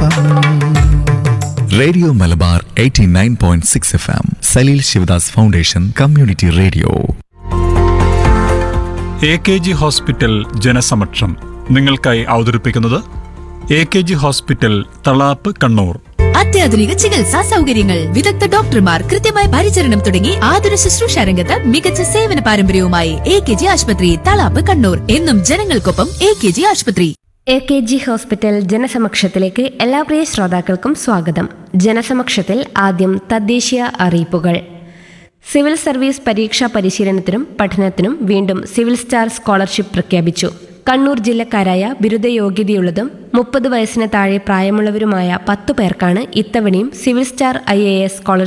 radio Malabar 89.6 F M Saleel Shivadas foundation community radio A K G hospital ജനസമക്ഷം നിങ്ങൾക്കായി അവതരിപ്പിക്കുന്നത് A K G hospital Thalap Kannur അത്യാധുനിക ചികിത്സാ സൗകര്യങ്ങൾ വിദഗ്ധ ഡോക്ടർമാർ കൃത്യമായ പരിചരണം തുടങ്ങി ആതുര ശുശ്രൂഷ രംഗത്ത് മികച്ച സേവന പാരമ്പര്യവുമായി എ കെ ജി ആശുപത്രി തളാപ്പ് കണ്ണൂർ എന്നും ജനങ്ങൾക്കൊപ്പം എ കെ ജി ആശുപത്രി എ കെ ജി ഹോസ്പിറ്റൽ ജനസമക്ഷത്തിലേക്ക് എല്ലാ പ്രിയ ശ്രോതാക്കൾക്കും സ്വാഗതം ജനസമക്ഷത്തിൽ ആദ്യം തദ്ദേശീയ അറിയിപ്പുകൾ സിവിൽ സർവീസ് പരീക്ഷാ പരിശീലനത്തിനും പഠനത്തിനും വീണ്ടും സിവിൽ സ്റ്റാർ സ്കോളർഷിപ്പ് പ്രഖ്യാപിച്ചു കണ്ണൂർ ജില്ലക്കാരായ ബിരുദ യോഗ്യതയുള്ളതും മുപ്പത് വയസ്സിന് താഴെ പ്രായമുള്ളവരുമായ പത്തു പേർക്കാണ് ഇത്തവണയും civil star I A S scholarship